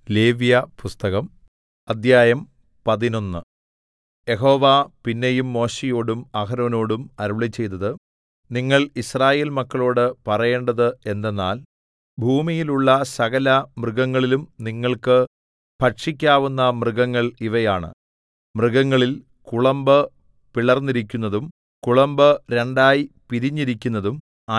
ലേവ്യപുസ്തകം അദ്ധ്യായം പതിനൊന്ന് യഹോവ പിന്നെയും മോശെയോടും അഹരോനോടും അരുളിച്ചെയ്തത് നിങ്ങൾ യിസ്രായേൽ മക്കളോട് പറയേണ്ടത് എന്തെന്നാൽ ഭൂമിയിലുള്ള സകല മൃഗങ്ങളിലും നിങ്ങൾക്ക് ഭക്ഷിക്കാവുന്ന മൃഗങ്ങൾ ഇവയാണ് മൃഗങ്ങളിൽ കുളമ്പ് പിളർന്നിരിക്കുന്നതും കുളമ്പ് രണ്ടായി പിരിഞ്ഞിരിക്കുന്നതും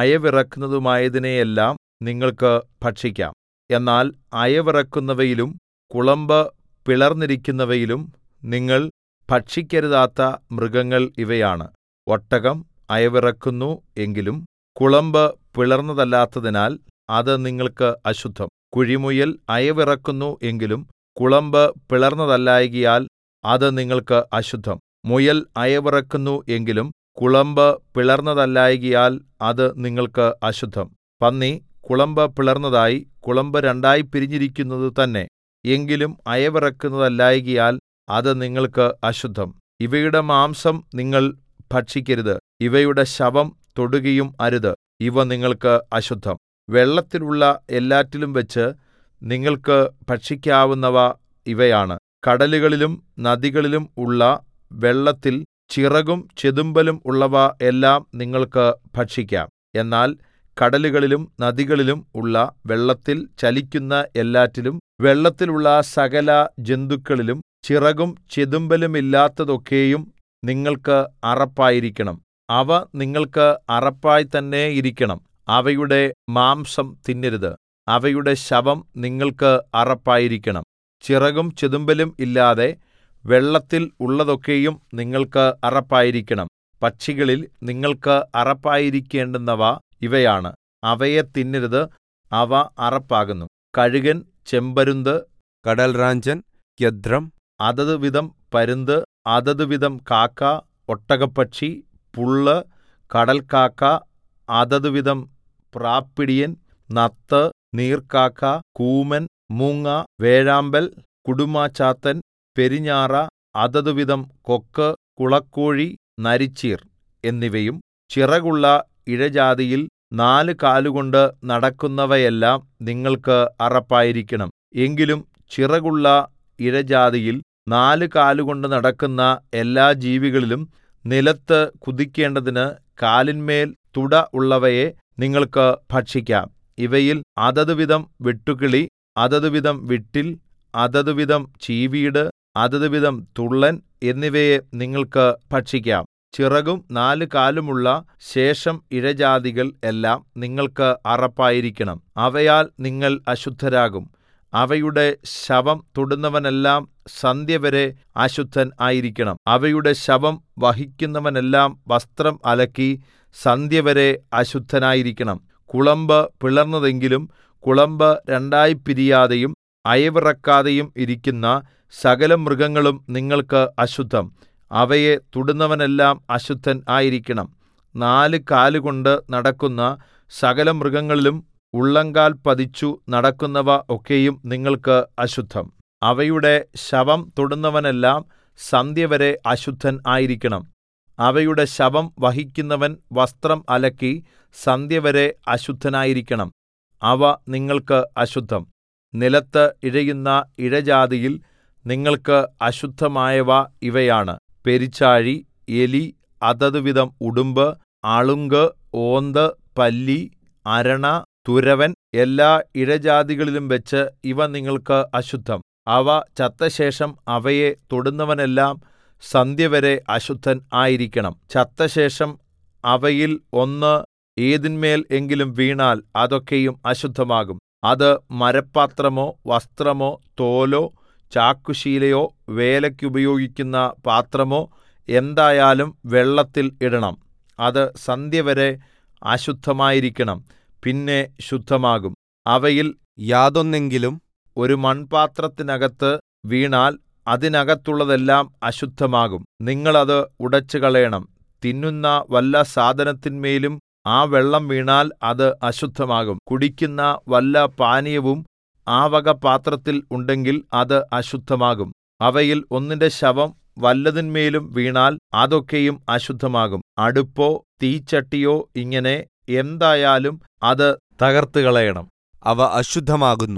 അയവിറക്കുന്നതുമായതിനെയെല്ലാം നിങ്ങൾക്ക് ഭക്ഷിക്കാം എന്നാൽ അയവിറക്കുന്നവയിലും കുളമ്പ് പിളർന്നിരിക്കുന്നവയിലും നിങ്ങൾ ഭക്ഷിക്കരുതാത്ത മൃഗങ്ങൾ ഇവയാണ് ഒട്ടകം അയവിറക്കുന്നു എങ്കിലും കുളമ്പ് പിളർന്നതല്ലാത്തതിനാൽ അത് നിങ്ങൾക്ക് അശുദ്ധം കുഴിമുയൽ അയവിറക്കുന്നു എങ്കിലും കുളമ്പ് പിളർന്നതല്ലായ്കയാൽ അത് നിങ്ങൾക്ക് അശുദ്ധം മുയൽ അയവിറക്കുന്നു എങ്കിലും കുളമ്പ് പിളർന്നതല്ലായ്കയാൽ അത് നിങ്ങൾക്ക് അശുദ്ധം പന്നി കുളമ്പ് പിളർന്നതായി കുളമ്പ് രണ്ടായി പിരിഞ്ഞിരിക്കുന്നത് തന്നെ എങ്കിലും അയവിറക്കുന്നതല്ലായ്കയാൽ അത് നിങ്ങൾക്ക് അശുദ്ധം ഇവയുടെ മാംസം നിങ്ങൾ ഭക്ഷിക്കരുത് ഇവയുടെ ശവം തൊടുകയും അരുത് ഇവ നിങ്ങൾക്ക് അശുദ്ധം വെള്ളത്തിലുള്ള എല്ലാറ്റിലും വെച്ച് നിങ്ങൾക്ക് ഭക്ഷിക്കാവുന്നവ ഇവയാണ് കടലുകളിലും നദികളിലും ഉള്ള വെള്ളത്തിൽ ചിറകും ചെതുമ്പലും ഉള്ളവ എല്ലാം നിങ്ങൾക്ക് ഭക്ഷിക്കാം എന്നാൽ കടലുകളിലും നദികളിലും ഉള്ള വെള്ളത്തിൽ ചലിക്കുന്ന എല്ലാറ്റിലും വെള്ളത്തിലുള്ള സകല ജന്തുക്കളിലും ചിറകും ചെതുമ്പലുമില്ലാത്തതൊക്കെയും നിങ്ങൾക്ക് അറപ്പായിരിക്കണം അവ നിങ്ങൾക്ക് അറപ്പായി തന്നെ ഇരിക്കണം അവയുടെ മാംസം തിന്നരുത് അവയുടെ ശവം നിങ്ങൾക്ക് അറപ്പായിരിക്കണം ചിറകും ചെതുമ്പലും ഇല്ലാതെ വെള്ളത്തിൽ ഉള്ളതൊക്കെയും നിങ്ങൾക്ക് അറപ്പായിരിക്കണം പക്ഷികളിൽ നിങ്ങൾക്ക് അറപ്പായിരിക്കേണ്ടുന്നവ ഇവയാണ് അവയെ തിന്നരുത് അവ അറപ്പാകുന്നു കഴുകൻ ചെമ്പരുന്ത് കടൽറാഞ്ചൻ ഗൃദ്ധ്രം അതത് വിധം പരുന്ത് അതത് വിധം കാക്ക ഒട്ടകപ്പക്ഷി പുള്ള് കടൽക്കാക്ക അതത് വിധം പ്രാപ്പിടിയൻ നത്ത് നീർക്കാക്ക കൂമൻ മൂങ്ങ വേഴാമ്പൽ കുടുമ്മച്ചാത്തൻ പെരുഞാറ അതത് വിധം കൊക്ക് കുളക്കോഴി നരിച്ചീർ എന്നിവയും ചിറകുള്ള ഇഴജാതിയിൽ നാല് കാലുകൊണ്ട് നടക്കുന്നവയെല്ലാം നിങ്ങൾക്ക് അറപ്പായിരിക്കണം എങ്കിലും ചിറകുള്ള ഇഴജാതിയിൽ നാല് കാലുകൊണ്ട് നടക്കുന്ന എല്ലാ ജീവികളിലും നിലത്ത് കുതിക്കേണ്ടതിന് കാലിന്മേൽ തുട ഉള്ളവയെ നിങ്ങൾക്ക് ഭക്ഷിക്കാം ഇവയിൽ അതത് വിധം വെട്ടുക്കിളി അതത് വിധം വിട്ടിൽ അതത് വിധം ചീവീട് അതത് വിധം തുള്ളൻ എന്നിവയെ നിങ്ങൾക്ക് ഭക്ഷിക്കാം ചിറകും നാല് കാലുമുള്ള ശേഷം ഇഴജാതികൾ എല്ലാം നിങ്ങൾക്ക് അറപ്പായിരിക്കണം അവയാൽ നിങ്ങൾ അശുദ്ധരാകും അവയുടെ ശവം തൊടുന്നവനെല്ലാം സന്ധ്യവരെ അശുദ്ധൻ ആയിരിക്കണം അവയുടെ ശവം വഹിക്കുന്നവനെല്ലാം വസ്ത്രം അലക്കി സന്ധ്യവരെ അശുദ്ധനായിരിക്കണം കുളമ്പ് പിളർന്നതെങ്കിലും കുളമ്പ് രണ്ടായി പിരിയാതെയും അയവിറക്കാതെയും ഇരിക്കുന്ന സകല മൃഗങ്ങളും നിങ്ങൾക്ക് അശുദ്ധം അവയെ തൊടുന്നവനെല്ലാം അശുദ്ധൻ ആയിരിക്കണം നാല് കാലുകൊണ്ട് നടക്കുന്ന സകല മൃഗങ്ങളിലും ഉള്ളങ്കാൽ പതിച്ചു നടക്കുന്നവ ഒക്കെയും നിങ്ങൾക്ക് അശുദ്ധം അവയുടെ ശവം തൊടുന്നവനെല്ലാം സന്ധ്യവരെ അശുദ്ധൻ ആയിരിക്കണം അവയുടെ ശവം വഹിക്കുന്നവൻ വസ്ത്രം അലക്കി സന്ധ്യവരെ അശുദ്ധനായിരിക്കണം അവ നിങ്ങൾക്ക് അശുദ്ധം നിലത്ത് ഇഴയുന്ന ഇഴജാതിയിൽ നിങ്ങൾക്ക് അശുദ്ധമായവ ഇവയാണ് പെരിച്ചാഴി എലി അതത് വിധം ഉടുമ്പ് അളുങ്ക് ഓന്ത് പല്ലി അരണ തുരവൻ എല്ലാ ഇഴജാതികളിലും വെച്ച് ഇവ നിങ്ങൾക്ക് അശുദ്ധം അവ ചത്തശേഷം അവയെ തൊടുന്നവനെല്ലാം സന്ധ്യവരെ അശുദ്ധൻ ആയിരിക്കണം ചത്തശേഷം അവയിൽ ഒന്ന് ഏതിന്മേൽ എങ്കിലും വീണാൽ അതൊക്കെയും അശുദ്ധമാകും അത് മരപ്പാത്രമോ വസ്ത്രമോ തോലോ ചാക്കുശീലയോ വേലയ്ക്കുപയോഗിക്കുന്ന പാത്രമോ എന്തായാലും വെള്ളത്തിൽ ഇടണം അത് സന്ധ്യവരെ അശുദ്ധമായിരിക്കണം പിന്നെ ശുദ്ധമാകും അവയിൽ യാതൊന്നെങ്കിലും ഒരു മൺപാത്രത്തിനകത്ത് വീണാൽ അതിനകത്തുള്ളതെല്ലാം അശുദ്ധമാകും നിങ്ങൾ അത് ഉടച്ചുകളയണം തിന്നുന്ന വല്ല സാധനത്തിന്മേലും ആ വെള്ളം വീണാൽ അത് അശുദ്ധമാകും കുടിക്കുന്ന വല്ല പാനീയവും ആ വക പാത്രത്തിൽ ഉണ്ടെങ്കിൽ അത് അശുദ്ധമാകും അവയിൽ ഒന്നിന്റെ ശവം വല്ലതിന്മേലും വീണാൽ അതൊക്കെയും അശുദ്ധമാകും അടുപ്പോ തീച്ചട്ടിയോ ഇങ്ങനെ എന്തായാലും അത് തകർത്തുകളയണം അവ അശുദ്ധമാകുന്നു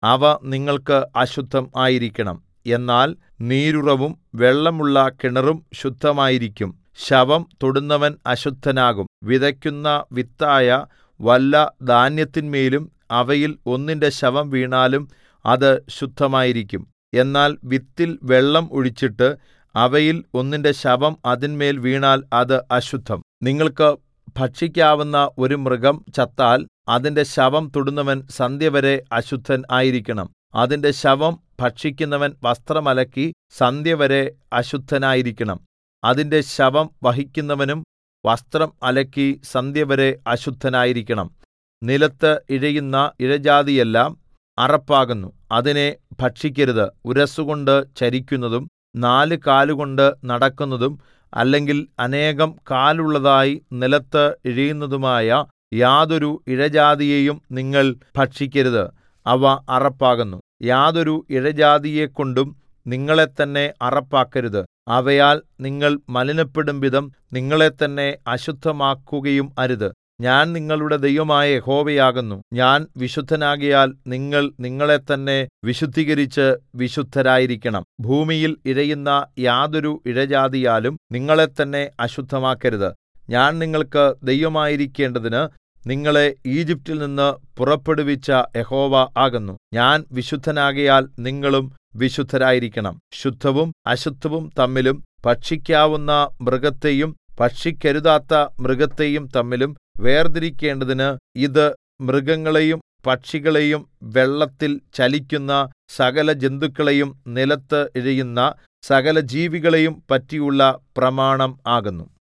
അവ നിങ്ങൾക്ക് അശുദ്ധം ആയിരിക്കണം എന്നാൽ നീരുറവും വെള്ളമുള്ള കിണറും ശുദ്ധമായിരിക്കും ശവം തൊടുന്നവൻ അശുദ്ധനാകും വിതയ്ക്കുന്ന വിത്തായ വല്ല ധാന്യത്തിന്മേലും അവയിൽ ഒന്നിന്റെ ശവം വീണാലും അത് ശുദ്ധമായിരിക്കും എന്നാൽ വിത്തിൽ വെള്ളം ഒഴിച്ചിട്ട് അവയിൽ ഒന്നിന്റെ ശവം അതിന്മേൽ വീണാൽ അത് അശുദ്ധം നിങ്ങൾക്ക് ഭക്ഷിക്കാവുന്ന ഒരു മൃഗം ചത്താൽ അതിന്റെ ശവം തൊടുന്നവൻ സന്ധ്യവരെ അശുദ്ധൻ ആയിരിക്കണം അതിന്റെ ശവം ഭക്ഷിക്കുന്നവൻ വസ്ത്രം അലക്കി സന്ധ്യവരെ അശുദ്ധനായിരിക്കണം അതിന്റെ ശവം വഹിക്കുന്നവനും വസ്ത്രം അലക്കി സന്ധ്യവരെ അശുദ്ധനായിരിക്കണം നിലത്ത് ഇഴയുന്ന ഇഴജാതിയെല്ലാം അറപ്പാകുന്നു അതിനെ ഭക്ഷിക്കരുത് ഉരസ്സുകൊണ്ട് ചരിക്കുന്നതും നാല് കാലുകൊണ്ട് നടക്കുന്നതും അല്ലെങ്കിൽ അനേകം കാലുള്ളതായി നിലത്ത് ഇഴയുന്നതുമായ യാതൊരു ഇഴജാതിയെയും നിങ്ങൾ ഭക്ഷിക്കരുത് അവ അറപ്പാകുന്നു യാതൊരു ഇഴജാതിയെക്കൊണ്ടും നിങ്ങളെത്തന്നെ അറപ്പാക്കരുത് അവയാൽ നിങ്ങൾ മലിനപ്പെടും വിധം നിങ്ങളെത്തന്നെ അശുദ്ധമാക്കുകയും അരുത് ഞാൻ നിങ്ങളുടെ ദൈവമായ യഹോവയാകുന്നു ഞാൻ വിശുദ്ധനാകയാൽ നിങ്ങൾ നിങ്ങളെത്തന്നെ വിശുദ്ധീകരിച്ച് വിശുദ്ധരായിരിക്കണം ഭൂമിയിൽ ഇഴയുന്ന യാതൊരു ഇഴജാതിയാലും നിങ്ങളെത്തന്നെ അശുദ്ധമാക്കരുത് ഞാൻ നിങ്ങൾക്ക് ദൈവമായിരിക്കേണ്ടതിന് നിങ്ങളെ ഈജിപ്റ്റിൽ നിന്ന് പുറപ്പെടുവിച്ച യഹോവ ആകുന്നു ഞാൻ വിശുദ്ധനാകയാൽ നിങ്ങളും വിശുദ്ധരായിരിക്കണം ശുദ്ധവും അശുദ്ധവും തമ്മിലും ഭക്ഷിക്കാവുന്ന മൃഗത്തെയും ഭക്ഷിക്കരുതാത്ത മൃഗത്തെയും തമ്മിലും വേർതിരിക്കേണ്ടതിന് ഇത് മൃഗങ്ങളെയും പക്ഷികളെയും വെള്ളത്തിൽ ചലിക്കുന്ന സകല ജന്തുക്കളെയും നിലത്ത് ഇഴയുന്ന സകല ജീവികളെയും പറ്റിയുള്ള പ്രമാണം ആകുന്നു